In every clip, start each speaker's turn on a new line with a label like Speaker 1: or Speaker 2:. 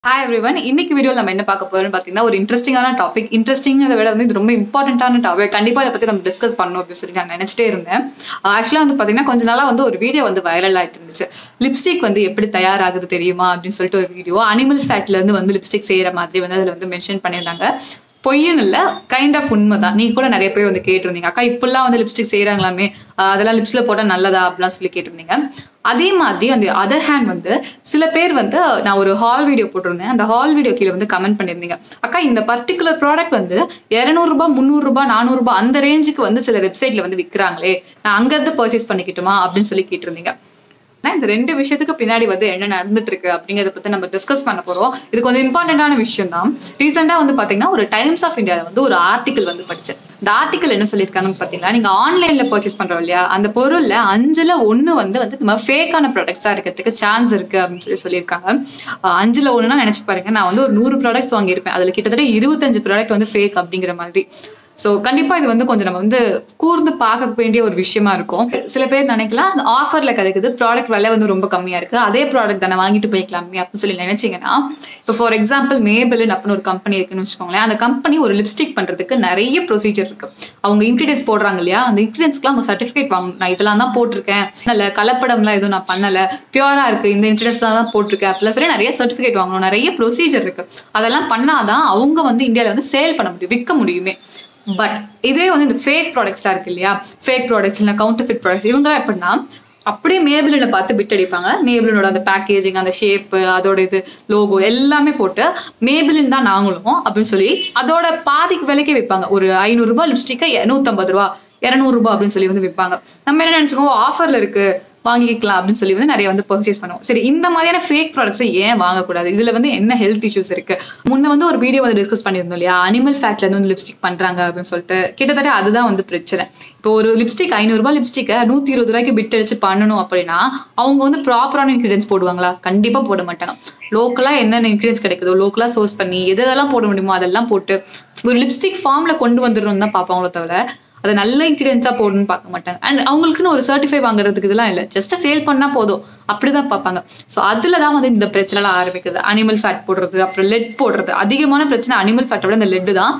Speaker 1: hi everyone இன்னைக்கு வீடியோவில் நம்ம என்ன பார்க்க போறோம்னு பார்த்தீங்கன்னா ஒரு இன்ட்ரெஸ்டிங்கான டாபிக் இன்ட்ரெஸ்டிங்கிறத விட வந்து இது ரொம்ப இம்பார்ட்டண்ட்டான டாபிக் கண்டிப்பாக இதை பற்றி நம்ம டிஸ்கஸ் பண்ணணும் அப்படின்னு சொல்லி நான் நினச்சிட்டே இருந்தேன் ஆக்சுவலாக வந்து பார்த்தீங்கன்னா கொஞ்ச நாளாக வந்து ஒரு வீடியோ வந்து வைரல் ஆகிட்டு இருந்துச்சு லிப்ஸ்டிக் வந்து எப்படி தயாராகுது தெரியுமா அப்படின்னு சொல்லிட்டு ஒரு வீடியோ அனிமல் ஃபேட்லேருந்து வந்து லிப்ஸ்டிக் செய்கிற மாதிரி வந்து அதில் வந்து மென்ஷன் பண்ணியிருந்தாங்க பொய்ன்னு இல்லை கைண்ட் ஆஃப் உண்மை தான் நீ கூட நிறைய பேர் வந்து கேட்டிருந்தீங்க அக்கா இப்படிலாம் வந்து லிப்ஸ்டிக் செய்கிறாங்களாமே அதெல்லாம் லிப்ஸில் போட்டால் நல்லதா அப்படிலாம் சொல்லி கேட்டிருந்தீங்க அதே மாதிரி அந்த அதர் ஹேண்ட் வந்து சில பேர் வந்து நான் ஒரு ஹால் வீடியோ போட்டிருந்தேன் அந்த ஹால் வீடியோ கீழே வந்து கமெண்ட் பண்ணியிருந்தீங்க அக்கா இந்த பர்டிகுலர் ப்ராடக்ட் வந்து இரநூறுபா முந்நூறுரூபா நானூறுபா அந்த ரேஞ்சுக்கு வந்து சில வெப்சைட்ல வந்து விற்கிறாங்களே நான் அங்கேருந்து பர்ச்சேஸ் பண்ணிக்கிட்டுமா அப்படின்னு சொல்லி கேட்டிருந்தீங்க ஆனால் இந்த ரெண்டு விஷயத்துக்கு பின்னாடி வந்து என்ன நடந்துட்டு இருக்கு அப்படிங்கிறத பற்றி நம்ம டிஸ்கஸ் பண்ண போகிறோம் இது கொஞ்சம் இம்பார்ட்டண்ட்டான விஷயம் தான் ரீசெண்டாக வந்து பார்த்தீங்கன்னா ஒரு டைம்ஸ் ஆஃப் இந்தியாவில் வந்து ஒரு ஆர்டிக்கல் வந்து படித்தேன் இந்த ஆர்டிக்கல் என்ன சொல்லியிருக்காங்கன்னு பார்த்தீங்கன்னா நீங்கள் ஆன்லைனில் பர்ச்சேஸ் பண்ணுறோம் இல்லையா அந்த பொருளில் அஞ்சில் ஒன்று வந்து வந்து நம்ம ஃபேக்கான ப்ராடக்ட்ஸாக இருக்கிறதுக்கு சான்ஸ் இருக்குது அப்படின்னு சொல்லி சொல்லியிருக்காங்க அஹ் அஞ்சுல ஒன்றுனா நினச்சி பாருங்க நான் வந்து ஒரு நூறு ப்ராடக்ட்ஸ் வாங்கியிருப்பேன் அதில் கிட்டத்தட்ட இருபத்தஞ்சு ப்ராடக்ட் வந்து ஃபேக் அப்படிங்கிற மாதிரி ஸோ கண்டிப்பாக இது வந்து கொஞ்சம் நம்ம வந்து கூர்ந்து பார்க்க வேண்டிய ஒரு விஷயமா இருக்கும் சில பேர் நினைக்கலாம் அந்த ஆஃபரில் கிடைக்குது ப்ராடக்ட் விலை வந்து ரொம்ப கம்மியாக இருக்குது அதே ப்ராடக்ட் தானே வாங்கிட்டு போய்க்கலாமே அப்படின்னு சொல்லி நினைச்சீங்கன்னா இப்போ ஃபார் எக்ஸாம்பிள் மேபிள்னு அப்படின்னு ஒரு கம்பெனி இருக்குன்னு வச்சுக்கோங்களேன் அந்த கம்பெனி ஒரு லிப்ஸ்டிக் பண்ணுறதுக்கு நிறைய ப்ரொசீஜர் இருக்கு அவங்க இன்க்ரீடியன்ஸ் போடுறாங்க இல்லையா அந்த இன்க்ரீடியன்ஸ்க்குலாம் அவங்க சர்டிஃபிகேட் வாங்கணும் நான் இதெல்லாம் தான் போட்டிருக்கேன் இல்லை கலப்படம்லாம் எதுவும் நான் பண்ணலை பியூரா இருக்கு இந்த இன்க்ரீடியன்ஸ்லாம் தான் போட்டிருக்கேன் அப்படிலாம் சொல்லி நிறைய சர்டிஃபிகேட் வாங்கணும் நிறைய ப்ரொசீஜர் இருக்கு அதெல்லாம் பண்ணாதான் அவங்க வந்து இந்தியாவில் வந்து சேல் பண்ண முடியும் விற்க முடியுமே பட் இதே வந்து இந்த ஃபேக் ப்ராடக்ட்ஸ்லாம் இருக்கு இல்லையா ஃபேக் ப்ராடக்ட்ஸ் இல்லை கவுண்டர் ஃபிட் ப்ராடக்ட்ஸ் இவங்கலாம் எப்படின்னா அப்படியே மேபிளில் பார்த்து பிட் அடிப்பாங்க மேபிளினோட அந்த பேக்கேஜிங் அந்த ஷேப்பு அதோட இது லோகோ எல்லாமே போட்டு மேபிளின் தான் நாங்களும் அப்படின்னு சொல்லி அதோட பாதிக்கு விலைக்கே விற்பாங்க ஒரு ஐநூறுரூபா லிப்ஸ்டிக்கை நூற்றம்பது ரூபா இரநூறுபா அப்படின்னு சொல்லி வந்து விற்பாங்க நம்ம என்ன நினச்சிக்கோம் ஆஃபரில் இருக்கு வாங்கிக்கலாம் அப்படின்னு சொல்லி வந்து நிறைய வந்து பர்ச்சேஸ் பண்ணுவோம் சரி இந்த மாதிரியான ஃபேக் ப்ராடக்ட்ஸை ஏன் வாங்கக்கூடாது இதுல வந்து என்ன ஹெல்த் இஷ்யூஸ் இருக்கு முன்ன வந்து ஒரு வீடியோ வந்து டிஸ்கஸ் பண்ணியிருந்தோம் இல்லையா அனிமல் ஃபேட்ல இருந்து வந்து லிப்ஸ்டிக் பண்றாங்க அப்படின்னு சொல்லிட்டு கிட்டத்தட்ட அதுதான் வந்து பிரச்சனை இப்போ ஒரு லிப்ஸ்டிக் ஐநூறுரூபா லிப்ஸ்டிக்கை நூற்றி இருபது ரூபாய்க்கு பிட் அடிச்சு பண்ணணும் அப்படின்னா அவங்க வந்து ப்ராப்பரான இன்க்ரீடியன்ஸ் போடுவாங்களா கண்டிப்பாக போட மாட்டாங்க லோக்கலாக என்னென்ன இன்க்ரீடியன்ஸ் கிடைக்குதோ லோக்கலாக சோர்ஸ் பண்ணி எது எதெல்லாம் போட முடியுமோ அதெல்லாம் போட்டு ஒரு லிப்ஸ்டிக் ஃபார்மில் கொண்டு வந்துடணும் தான் பார்ப்பாங்களோ தவிர அதை நல்ல இன்க்ரீடியன்ஸாக போடணும்னு பார்க்க மாட்டாங்க அண்ட் அவங்களுக்குன்னு ஒரு சர்டிஃபை வாங்குறதுக்கு இதெல்லாம் இல்லை ஜஸ்ட் சேல் பண்ணால் போதும் அப்படி தான் பார்ப்பாங்க ஸோ அதில் தான் வந்து இந்த பிரச்சனைலாம் ஆரம்பிக்குது அனிமல் ஃபேட் போடுறது அப்புறம் லெட் போடுறது அதிகமான பிரச்சனை அனிமல் ஃபேட்டோட இந்த லெட்டு தான்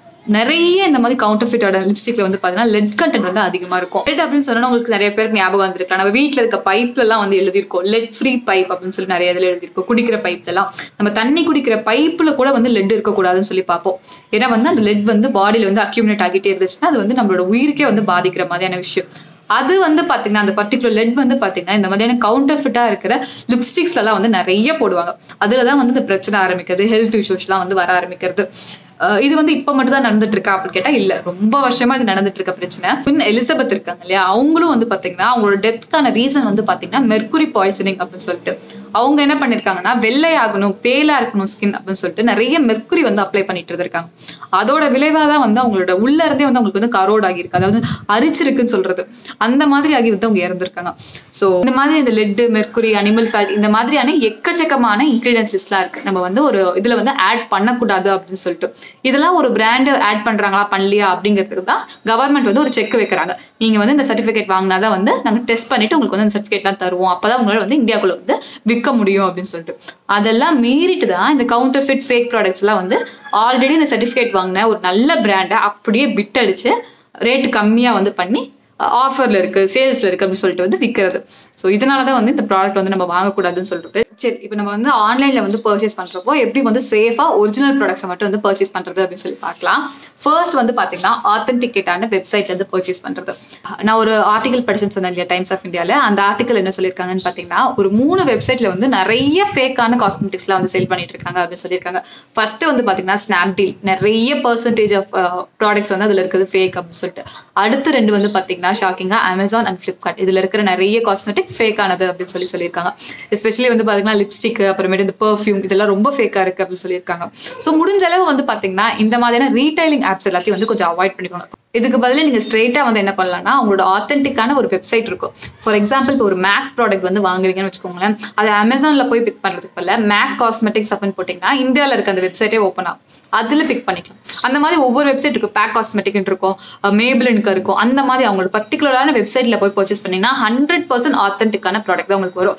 Speaker 1: நிறைய இந்த மாதிரி கவுண்டர் ஃபிட்டோட லிப்ஸ்டிக்ல வந்து பார்த்தீங்கன்னா லெட் கண்டென்ட் வந்து அதிகமாக இருக்கும் லெட் அப்படின்னு சொன்னா உங்களுக்கு நிறைய பேருக்கு ஞாபகம் வந்திருக்கலாம் நம்ம வீட்டில் இருக்க பைப்லலாம் வந்து எழுதியிருக்கோம் லெட் ஃப்ரீ பைப் அப்படின்னு சொல்லி நிறைய இதில் எழுதியிருக்கோம் குடிக்கிற பைப்லலாம் நம்ம தண்ணி குடிக்கிற பைப்பில் கூட வந்து லெட் இருக்கக்கூடாதுன்னு சொல்லி பார்ப்போம் ஏன்னா வந்து அந்த லெட் வந்து பாடியில் வந்து அக்யூமினேட் ஆகிட்டே இருந்துச்சுன்னா அது வந்து நம்மளோட உயிருக்கே வந்து பாதிக்கிற மாதிரியான விஷயம் அது வந்து பார்த்தீங்கன்னா அந்த பர்டிகுலர் லெட் வந்து பார்த்தீங்கன்னா இந்த மாதிரியான கவுண்டர் ஃபிட்டாக இருக்கிற லிப்ஸ்டிக்ஸ்லாம் வந்து நிறைய போடுவாங்க அதில் தான் வந்து இந்த பிரச்சனை ஆரம்பிக்கிறது ஹெல்த் இஷ்யூஸ்லாம் வந்து வர ஆரம்பிக்கிறது அஹ் இது வந்து இப்போ மட்டும் தான் நடந்துட்டு இருக்கா அப்படின்னு கேட்டால் இல்லை ரொம்ப வருஷமா இது நடந்துட்டு இருக்க பிரச்சனை பின் எலிசபெத் இருக்காங்க இல்லையா அவங்களும் வந்து பார்த்தீங்கன்னா அவங்களோட டெத்துக்கான ரீசன் வந்து பார்த்தீங்கன்னா மெர்குரி பாய்சனிங் அப்படின்னு சொல்லிட்டு அவங்க என்ன பண்ணிருக்காங்கன்னா வெள்ளை ஆகணும் பேலா இருக்கணும் ஸ்கின் அப்படின்னு சொல்லிட்டு நிறைய மெர்க்குரி வந்து அப்ளை பண்ணிட்டு இருந்திருக்காங்க அதோட விளைவாக தான் வந்து அவங்களோட உள்ள இருந்தே வந்து அவங்களுக்கு வந்து கரோட் ஆகியிருக்கு அதாவது அரிச்சிருக்குன்னு சொல்றது அந்த மாதிரி ஆகி வந்து அவங்க இறந்துருக்காங்க ஸோ இந்த மாதிரி இந்த லெட்டு மெர்க்குரி அனிமல் ஃபேட் இந்த மாதிரியான எக்கச்சக்கமான இன்க்ரீடியன்ஸ் லிஸ்ட்லாம் இருக்கு நம்ம வந்து ஒரு இதுல வந்து ஆட் பண்ணக்கூடாது அப்படின்னு சொல்லிட்டு இதெல்லாம் ஒரு பிராண்டு ஆட் பண்றாங்களா பண்ணலையா அப்படிங்கிறதுக்கு தான் கவர்மெண்ட் வந்து ஒரு செக் வைக்கிறாங்க நீங்க வந்து இந்த சர்டிஃபிகேட் வாங்கினாதான் வந்து நாங்கள் டெஸ்ட் பண்ணிட்டு உங்களுக்கு வந்து அந்த சர்டிஃபிகேட்லாம் தருவோம் அப்பதான் உங்களால வந்து இந்தியாக்குள்ள வந்து விற்க முடியும் அப்படின்னு சொல்லிட்டு அதெல்லாம் மீறிட்டு தான் இந்த கவுண்டர் ஃபிட் ஃபேக் ப்ராடக்ட்ஸ் எல்லாம் வந்து ஆல்ரெடி இந்த சர்டிஃபிகேட் வாங்கின ஒரு நல்ல பிராண்டை அப்படியே விட்டடிச்சு ரேட்டு கம்மியாக வந்து பண்ணி ஆஃபரில் இருக்கு சேல்ஸில் இருக்கு அப்படின்னு சொல்லிட்டு வந்து விற்கிறது ஸோ இதனால தான் வந்து இந்த ப்ராடக்ட் வந்து நம்ம வாங்கக்கூடாதுன்னு சொல்றது சரி இப்போ நம்ம வந்து ஆன்லைனில் வந்து பர்ச்சேஸ் பண்ணுறப்போ எப்படி வந்து சேஃபாக ஒரிஜினல் ப்ராடக்ட்ஸை மட்டும் வந்து பர்ச்சேஸ் பண்ணுறது அப்படின்னு சொல்லி பார்க்கலாம் ஃபர்ஸ்ட் வந்து பார்த்தீங்கன்னா ஆத்தென்டிகேட்டான வெப்சைட்லேருந்து பர்ச்சேஸ் பண்ணுறது நான் ஒரு ஆர்டிகல் படிச்சுன்னு சொன்னேன் இல்லையா டைம்ஸ் ஆஃப் இந்தியாவில் அந்த ஆர்டிகல் என்ன சொல்லியிருக்காங்கன்னு பார்த்தீங்கன்னா ஒரு மூணு வெப்சைட்டில் வந்து நிறைய ஃபேக்கான காஸ்மெட்டிக்ஸ்லாம் வந்து சேல் பண்ணிட்டு இருக்காங்க அப்படின்னு சொல்லியிருக்காங்க ஃபர்ஸ்ட் வந்து பார்த்தீங்கன்னா ஸ்னாப்டீல் நிறைய பர்சன்டேஜ் ஆஃப் ப்ராடக்ட்ஸ் வந்து அதில் இருக்குது ஃபேக் அப்படின்னு சொல்லிட்டு அடுத்து ரெண்டு வந்து பார்த்தீங்கன்னா ஷாக்கிங்காக அமேசான் அண்ட் ஃப்ளிப்கார்ட் இதில் இருக்கிற நிறைய காஸ்மெட்டிக் ஃபேக் ஆனது அப்படின்னு சொல்லி சொல்லியிருக்காங்க எஸ்பெஷலி வந்து பார்த்தீங்கன்னா லிப்ஸ்டிக் அப்புறமேட்டு இந்த பெர்ஃப்யூம் இதெல்லாம் ரொம்ப ஃபேக்காக இருக்குது அப்படின்னு சொல்லியிருக்காங்க ஸோ முடிஞ்ச அளவு வந்து பார்த்தீங்கன்னா இந்த மாதிரியான ரீட்டைலிங் ஆப்ஸ் எல்லாத்தையும் வந்து கொஞ்சம் அவாய்ட் பண்ணிக்கோங்க இதுக்கு பதிலாக நீங்கள் ஸ்ட்ரெயிட்டாக வந்து என்ன பண்ணலாம்னா உங்களோட ஆத்தென்டிக்கான ஒரு வெப்சைட் இருக்கும் ஃபார் எக்ஸாம்பிள் இப்போ ஒரு மேக் ப்ராடக்ட் வந்து வாங்குறீங்கன்னு வச்சுக்கோங்களேன் அது அமேசானில் போய் பிக் பண்ணுறதுக்கு பதில் மேக் காஸ்மெட்டிக்ஸ் அப்படின்னு போட்டிங்கன்னா இந்தியாவில் இருக்க அந்த வெப்சைட்டே ஓப்பன் ஆகும் அதில் பிக் பண்ணிக்கலாம் அந்த மாதிரி ஒவ்வொரு வெப்சைட் இருக்கும் பேக் காஸ்மெட்டிக்னு இருக்கும் மேபிளுக்கு இருக்கும் அந்த மாதிரி அவங்களோட பர்டிகுலரான வெப்சைட்டில் போய் பர்ச்சேஸ் பண்ணிங்கன்னா ஹண்ட்ரட் பர்சன்ட் ஆத்தென்டிக்கான ப்ராடக்ட் தான் உங்களுக்கு வரும்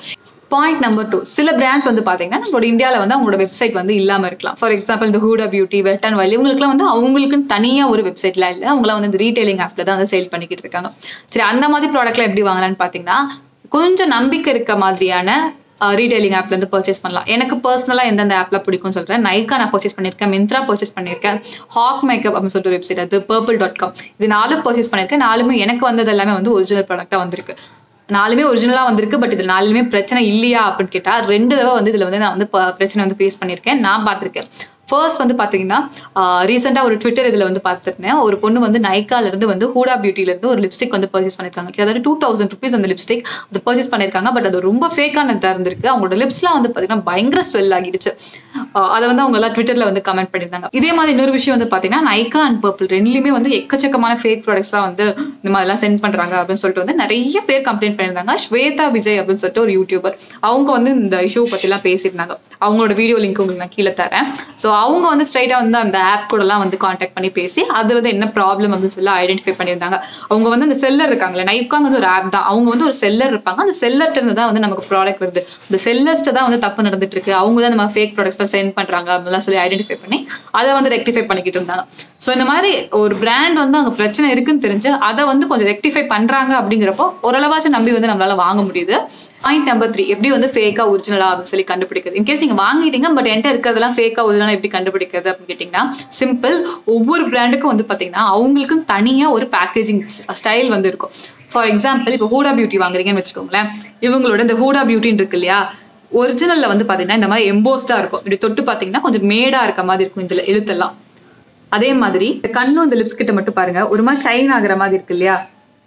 Speaker 1: பாயிண்ட் நம்பர் டூ சில பிராண்ட்ஸ் வந்து பார்த்தீங்கன்னா நம்மளோட இந்தியாவில் வந்து அவங்களோட வெப்சைட் வந்து இல்லாமல் இருக்கலாம் ஃபார் எக்ஸாம்பிள் இந்த Huda beauty wet and wild இவங்களுக்குலாம் வந்து அவங்களுக்குன்னு தனியாக ஒரு வெப்சைட்லாம் இல்லை அவங்களாம் வந்து இந்த ரீட்டைலிங் ஆப்பில் தான் வந்து சேல் பண்ணிக்கிட்டு இருக்காங்க சரி அந்த மாதிரி ப்ராடக்ட்லாம் எப்படி வாங்கலாம்னு பார்த்தீங்கன்னா கொஞ்சம் நம்பிக்கை இருக்க மாதிரியான ரீட்டைலிங் ஆப்ல இருந்து பர்ச்சேஸ் பண்ணலாம் எனக்கு பர்சனலாக எந்தெந்த ஆப்ல பிடிக்கும் சொல்றேன் நைக்கா நான் பர்ச்சேஸ் பண்ணியிருக்கேன் மிந்த்ரா பர்ச்சேஸ் பண்ணியிருக்கேன் ஹாக் மேக்கப் அப்படின்னு சொல்லிட்டு வெப்சைட் அது பர்பிள் டாட் காம் இது நாலு பர்ச்சேஸ் பண்ணியிருக்கேன் நாலுமே எனக்கு வந்தது எல்லாமே வந்து ஒரிஜினல் ப்ராடக்டாக வந்திருக்கு நாலுமே ஒரிஜினலாக வந்திருக்கு பட் இதில் நாலுமே பிரச்சனை இல்லையா அப்படின்னு கேட்டால் ரெண்டு தடவை வந்து இதில் வந்து நான் வந்து ப- பிரச்சனை வந்து ஃபேஸ் பண்ணியிருக்கேன் நான் பார்த்துருக்கேன் ஃபர்ஸ்ட் வந்து பார்த்தீங்கன்னா ரீசெண்டாக ஒரு ட்விட்டர் இதில் வந்து பார்த்துருந்தேன் ஒரு பொண்ணு வந்து நைக்கால இருந்து வந்து ஹூடா பியூட்டில இருந்து ஒரு லிப்ஸ்டிக் வந்து பர்ச்சேஸ் பண்ணியிருக்காங்க கிட்டத்தட்ட டூ தௌசண்ட் ருபீஸ் அந்த லிப்ஸ்டிக் அது பர்ச்சேஸ் பண்ணியிருக்காங்க பட் அது ரொம்ப ஃபேக்கானதாக இருந்திருக்கு அவங்களோட லிப்ஸ்லாம் வந்து பார்த்தீங்கன்னா பயங்கர ஸ்வெல் ஆகிடுச்சு ஆஹ் அதை வந்து அவங்க எல்லாம் ட்விட்டர்ல வந்து கமெண்ட் பண்ணியிருந்தாங்க இதே மாதிரி இன்னொரு விஷயம் வந்து பார்த்தீங்கன்னா நைக்கா அண்ட் பர்பிள் ரெண்டுலையுமே வந்து எக்கச்சக்கமான ஃபேக் ப்ராடக்ட்ஸ்லாம் வந்து இந்த மாதிரிலாம் சென்ட் பண்றாங்க அப்படின்னு சொல்லிட்டு வந்து நிறைய பேர் கம்ப்ளைண்ட் பண்ணியிருந்தாங்க ஸ்வேதா விஜய் அப்படின்னு சொல்லிட்டு ஒரு யூடியூபர் அவங்க வந்து இந்த இஷ்யூ பற்றிலாம் பேசியிருந்தாங்க அவங்களோட வீடியோ லிங்க் உங்களுக்கு நான் கீழே தரேன் ஸோ அவங்க வந்து ஸ்ட்ரைட்டாக வந்து அந்த ஆப் கூடலாம் வந்து காண்டாக்ட் பண்ணி பேசி அது வந்து என்ன ப்ராப்ளம் அப்படின்னு சொல்லி ஐடென்டிஃபை பண்ணியிருந்தாங்க அவங்க வந்து அந்த செல்லர் இருக்காங்களே நைக்காங்க வந்து ஒரு ஆப் தான் அவங்க வந்து ஒரு செல்லர் இருப்பாங்க அந்த செல்லர்ட்ட இருந்து தான் வந்து நமக்கு ப்ராடக்ட் வருது இந்த செல்லர்ஸ்ட்டு தான் வந்து தப்பு நடந்துட்டு இருக்கு அவங்க தான் நம்ம ஃபேக் ப்ராடக்ட்ஸ்லாம் சென்ட் பண்றாங்க அப்படிலாம் சொல்லி ஐடென்டிஃபை பண்ணி அதை வந்து ரெக்டிஃபை பண்ணிக்கிட்டு இருந்தாங்க ஸோ இந்த மாதிரி ஒரு பிராண்ட் வந்து அங்கே பிரச்சனை இருக்குன்னு தெரிஞ்சு அதை வந்து கொஞ்சம் ரெக்டிஃபை பண்றாங்க அப்படிங்கிறப்போ ஓரளவாச்சும் நம்பி வந்து நம்மளால வாங்க முடியுது பாயிண்ட் நம்பர் த்ரீ எப்படி வந்து ஃபேக்கா ஒரிஜினலா அப்படின்னு சொல்லி கண்டுபிடிக்கிறது இன்கேஸ் நீங்க வாங்கிட்டீங்க பட் என்கிட்ட இருக்கிறதெல்லாம் ஃபேக்கா ஒரிஜினலா எப்படி கண்டுபிடிக்கிறது அப்படின்னு கேட்டிங்கன்னா சிம்பிள் ஒவ்வொரு பிராண்டுக்கும் வந்து பார்த்தீங்கன்னா அவங்களுக்கும் தனியாக ஒரு பேக்கேஜிங் ஸ்டைல் வந்து இருக்கும் ஃபார் எக்ஸாம்பிள் இப்போ ஹூடா பியூட்டி வாங்குறீங்கன்னு வச்சுக்கோங்களேன் இவங்களோட இந்த ஹூடா பியூட்டின்னு இருக்கு இல்லையா ஒரிஜினல்ல வந்து பார்த்தீங்கன்னா இந்த மாதிரி எம்போஸ்டா இருக்கும் இப்படி தொட்டு பார்த்தீங்கன்னா கொஞ்சம் மேடா இருக்க மாதிரி இருக்கும் இதுல எழுத்தெல்லாம் அதே மாதிரி இந்த கண்ணும் இந்த லிப்ஸ் கிட்ட மட்டும் பாருங்க ஒரு மாதிரி ஷைன் ஆகுற மாதிரி இருக்கு இல்லையா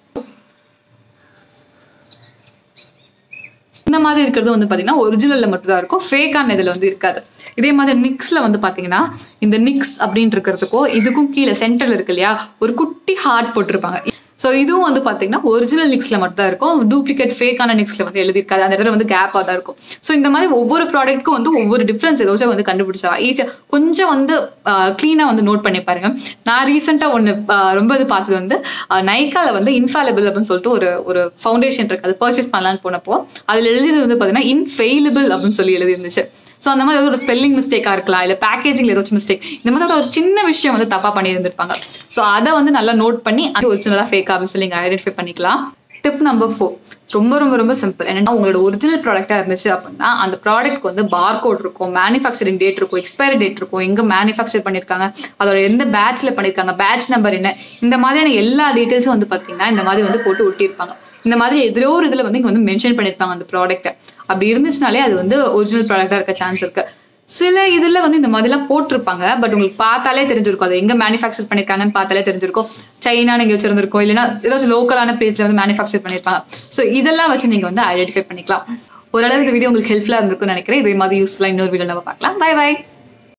Speaker 1: இந்த மாதிரி இருக்கிறது வந்து பார்த்தீங்கன்னா ஒரிஜினல்ல மட்டும் தான் இருக்கும் ஃபேக்கான இதில் வந்து இருக்காது இதே மாதிரி நிக்ஸ்ல வந்து பார்த்தீங்கன்னா இந்த நிக்ஸ் அப்படின்னு இருக்கிறதுக்கும் இதுக்கும் கீழே சென்டர்ல இருக்கு இல்லையா ஒரு குட்டி ஹார்ட் போட்டிருப்பாங்க ஸோ இதுவும் வந்து பார்த்தீங்கன்னா ஒரிஜினல் நிக்ஸ்ல மட்டும் தான் இருக்கும் டூப்ளிகேட் ஃபேக்கான நிக்ஸ்ல வந்து எழுதியிருக்காது அந்த இடத்துல வந்து கேப்பாக தான் இருக்கும் ஸோ இந்த மாதிரி ஒவ்வொரு ப்ராடக்ட்க்கும் வந்து ஒவ்வொரு டிஃப்ரென்ஸ் ஏதாச்சும் வந்து கண்டுபிடிச்சா ஈஸியாக கொஞ்சம் வந்து க்ளீனாக வந்து நோட் பண்ணி பாருங்க நான் ரீசெண்டாக ஒன்று ரொம்ப இது பார்த்தது வந்து நைக்கால வந்து இன்ஃபாலபிள் அப்படின்னு சொல்லிட்டு ஒரு ஒரு ஃபவுண்டேஷன் இருக்கு அது பர்ச்சேஸ் பண்ணலான்னு போனப்போ அதில் எழுதியது வந்து பார்த்தீங்கன்னா இன்ஃபெயிலபிள் அப்படின்னு சொல்லி எழுதிருந்துச்சு ஸோ அந்த மாதிரி ஒரு ஸ்பெல்லிங் மிஸ்டேக்காக இருக்கலாம் இல்லை பேக்கேஜிங் ஏதாச்சும் மிஸ்டேக் இந்த மாதிரி ஒரு சின்ன விஷயம் வந்து தப்பாக பண்ணியிருந்திருப்பாங்க ஸோ அதை வந்து நல்லா நோட் பண்ணி அது ஒரிஜினலாக ஃபேக் அப்படின்னு சொல்லி நீங்கள் ஐடென்டிஃபை பண்ணிக்கலாம் டிப் நம்பர் ஃபோர் ரொம்ப ரொம்ப ரொம்ப சிம்பிள் என்னன்னா உங்களோட ஒரிஜினல் ப்ராடக்டாக இருந்துச்சு அப்படின்னா அந்த ப்ராடக்ட்க்கு வந்து பார்கோட் இருக்கும் மேனுஃபேக்சரிங் டேட் இருக்கும் எக்ஸ்பைரி டேட் இருக்கும் எங்கே மேனுஃபேக்சர் பண்ணியிருக்காங்க அதோட எந்த பேட்ச்ல பண்ணியிருக்காங்க பேட்ச் நம்பர் என்ன இந்த மாதிரியான எல்லா டீட்டெயில்ஸும் வந்து பார்த்தீங்கன்னா இந்த மாதிரி வந்து போட்டு ஒட்டியிருப்பாங்க இந்த மாதிரி எதிலோ ஒரு இதில் வந்து இங்கே வந்து மென்ஷன் பண்ணியிருப்பாங்க அந்த ப்ராடக்ட்டை அப்படி இருந்துச்சுனாலே அது வந்து ஒரிஜினல் ப்ராடக்டாக இருக்க சான்ஸ் இருக்கு சில இதில் வந்து இந்த மாதிரிலாம் போட்டிருப்பாங்க பட் உங்களுக்கு பார்த்தாலே தெரிஞ்சிருக்கும் அது எங்கே மேனுஃபேக்சர் பண்ணியிருக்காங்கன்னு பார்த்தாலே தெரிஞ்சிருக்கும் சைனா நீங்கள் வச்சிருந்திருக்கும் இல்லைன்னா ஏதாச்சும் லோக்கலான பிளேஸில் வந்து மேனுஃபேக்சர் பண்ணியிருப்பாங்க ஸோ இதெல்லாம் வச்சு நீங்கள் வந்து ஐடென்டிஃபை பண்ணிக்கலாம் ஓரளவு இந்த வீடியோ உங்களுக்கு ஹெல்ப்ஃபுல்லாக இருந்திருக்கும்னு நினைக்கிறேன் இதே மாதிரி யூஸ்ஃபுல்லாக இன்னொரு வீடியோ நம்ம பார்க்கலாம் பை பை